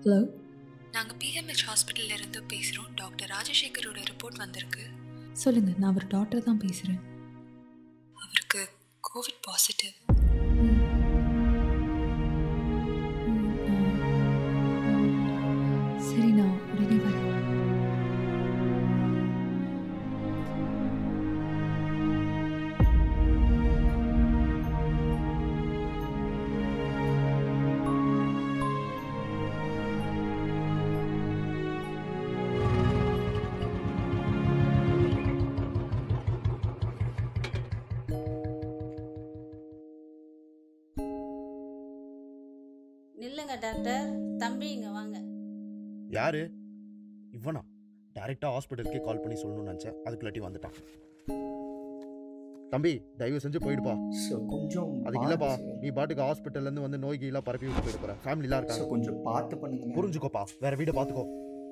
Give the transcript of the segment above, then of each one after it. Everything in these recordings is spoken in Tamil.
ஹலோ நாங்கள் பிஎம்ஹெச் ஹாஸ்பிட்டல்ல இருந்து பேசுகிறோம் டாக்டர் ராஜசேகரோட ரிப்போர்ட் வந்திருக்கு சொல்லுங்கள் நான் அவர் டாக்டர் தான் பேசுகிறேன் அவருக்கு கோவிட் பாசிட்டிவ் சரி நான் உடனே வரேன் நில்லுங்க டாக்டர் தம்பி இங்க வாங்க யாரு இவனா டைரக்டா ஹாஸ்பிட்டலுக்கே கால் பண்ணி சொல்லணும்னு நினச்சேன் அதுக்குள்ளாட்டி வந்துட்டான் தம்பி தயவு செஞ்சு போயிடுப்பா ஸோ கொஞ்சம் அதுக்கு இல்லப்பா பார்த்து- நீ பாட்டுக்கு ஹாஸ்பிட்டல்ல இருந்து வந்து நோய் கீழே பரப்பி விட்டு போயிட போற ஃபேமிலிலாம் ஸோ இருக்காங்க கொஞ்சம் பார்த்து பண்ணுங்க புரிஞ்சுக்கோப்பா வேற வீடை பார்த்துக்கோ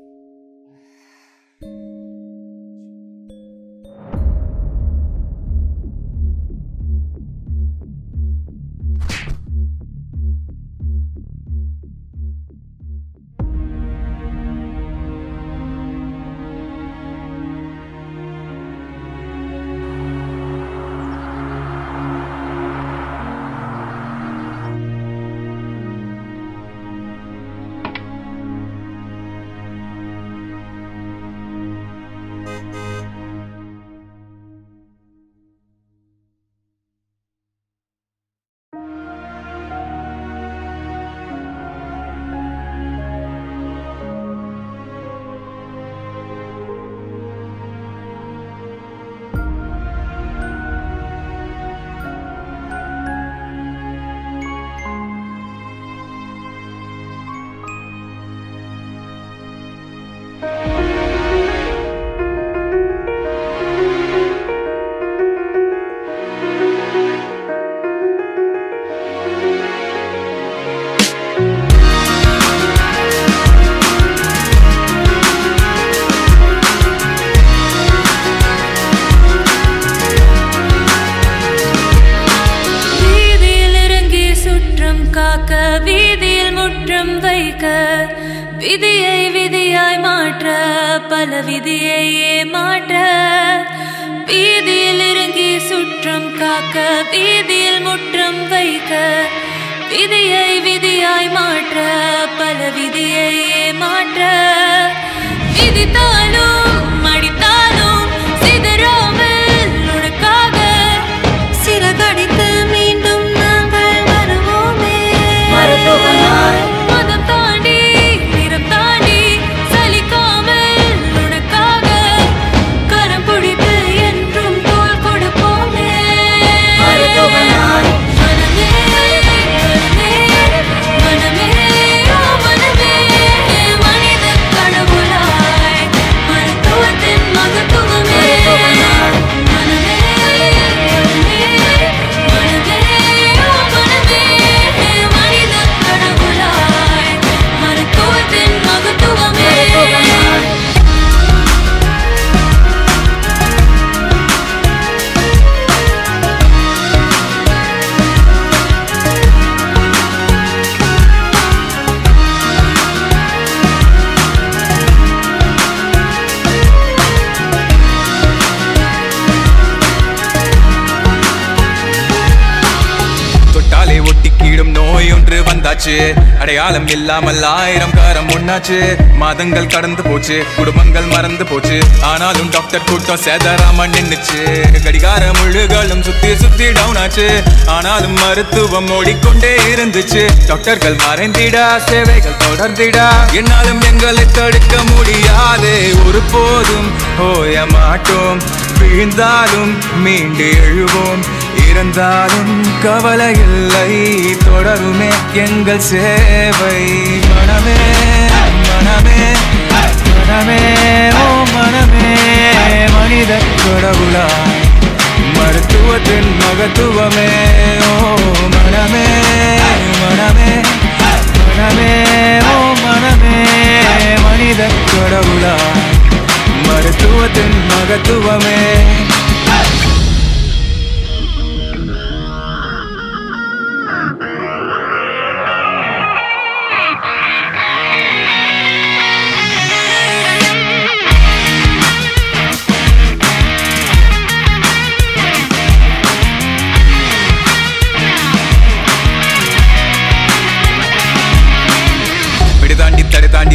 வீதியில் இறங்கி சுற்றம் காக்க வீதியில் முற்றம் வைக்க விதியை விதியாய் மாற்ற பல விதியை ஏமாற்ற வீதியில் இறங்கி சுற்றம் காக்க வீதியில் முற்றம் வைக்க விதியை விதியாய் மாற்ற பல விதியை ஏமாற்ற விதித்தாலும் மடித்தாலும் சிதறாமல் உனக்காக சிறகடித்து மீண்டும் நாங்கள் வருவோமே மதம் தாண்டி நிறம் தாண்டி சலிக்காமல் உனக்காக கரம் பிடித்து என்றும் தோள் கொடுப்போமே மனமே மனமே மனமே ஓ மனமே மனித கடவுளாய் மருத்துவத்தின் மகத்துவமே மனமே மனமே மனமே ஓ மனமே மனித கடவுளாய் மருத்துவத்தின் மகத்துவமே தொட்டாலே ஒட்டி கீடும் நோய் ஒன்று வந்தாச்சு அடையாளம் இல்லாமல் ஆயிரம் காரம் ஒண்ணாச்சு மாதங்கள் கடந்து போச்சு குடும்பங்கள் மறந்து போச்சு ஆனாலும் டாக்டர் கூட்டம் சேதாராம நின்னுச்சு கடிகார முழுகளும் சுத்தி சுத்தி டவுன் ஆச்சு ஆனாலும் மருத்துவம் ஓடிக்கொண்டே இருந்துச்சு டாக்டர்கள் மறைந்திடா சேவைகள் தொடர்ந்திடா என்னாலும் எங்களை தடுக்க முடியாது ஒரு போதும் ஓய மாட்டோம் விழுந்தாலும் மீண்டு எழுவோம் இறந்தாலும் கவலை இல்லை தொடருமே எங்கள் சேவை மனமே மனமே மனமே ஓ மனமே மனித கடவுளாய் மருத்துவத்தின் மகத்துவமே ஓ மனமே மனமே மனமே ஓ மனமே மனித கடவுளாய் மருத்துவத்தின் மகத்துவமே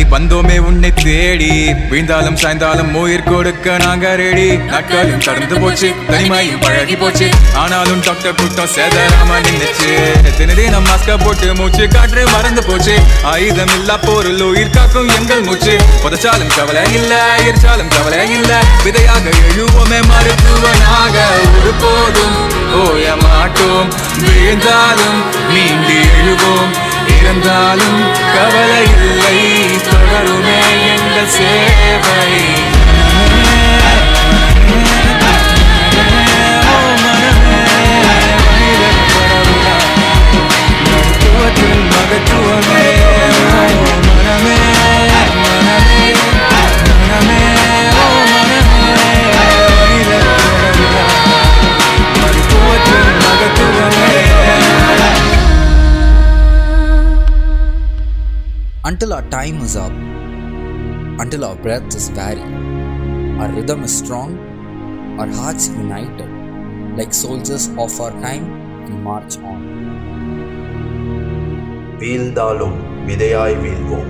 வந்தோமே உன்னை தேடி வீழ்ந்தாலும் சாய்ந்தாலும் உயிர் கொடுக்க நாங்க ரெடி நாட்களும் கடந்து போச்சு தனிமையும் பழகி போச்சு ஆனாலும் டாக்டர் கூட்டம் சேதராம நின்னுச்சு தினதே நம்ம மாஸ்க போட்டு மூச்சு காற்று மறந்து போச்சு ஆயுதம் இல்லா பொருள் உயிர் காக்கும் எங்கள் மூச்சு புதைச்சாலும் கவலை இல்ல எரிச்சாலும் கவலை இல்ல விதையாக எழுவோமே மருத்துவனாக ஒரு போதும் ஓய மாட்டோம் விழுந்தாலும் மீண்டு எழுவோம் இருந்தாலும் கவலை இல்லை தொடருமே எங்கள் சேவை ஓ மனமே, மனிதன் கடவுளாய். மருத்துவத்தின் மகத்துவமே ஓ மனமே மனமே மனமே ஓ மனமே மனிதன் கடவுளாய். மருத்துவத்தின் மகத்துவமே Until our time is up, until our breath is varied, our rhythm is strong, our hearts united, like soldiers of our time, we march on. வீழ்ந்தாலும் விதையாய் வீழ்வோம்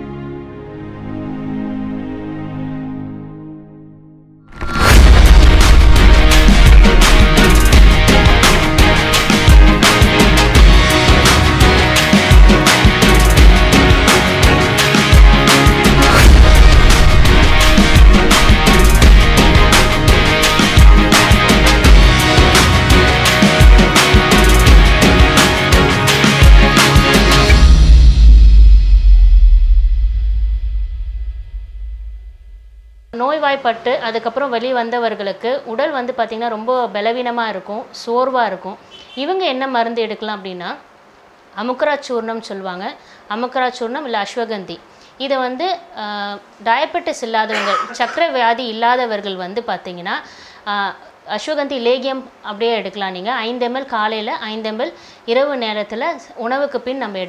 நோய்வாய்ப்பட்டு அதுக்கப்புறம் வெளியே வந்தவர்களுக்கு உடல் வந்து பார்த்திங்கன்னா ரொம்ப பலவீனமாக இருக்கும் சோர்வாக இருக்கும் இவங்க என்ன மருந்து எடுக்கலாம் அப்படின்னா அமுக்கரா சூர்ணம் சொல்லுவாங்க அமுக்கரா சூர்ணம் இல்லை அஸ்வகந்தி இதை வந்து டயபெட்டிஸ் இல்லாதவங்க சர்க்கரை வியாதி இல்லாதவர்கள் வந்து பார்த்திங்கன்னா ஆஹ், அஸ்வகந்தி லேகியம் அப்படியே எடுக்கலாம் நீங்கள் ஐந்து எம்எல் காலையில் ஐந்து எம்எல் இரவு நேரத்தில் உணவுக்கு பின் நம்ம எடு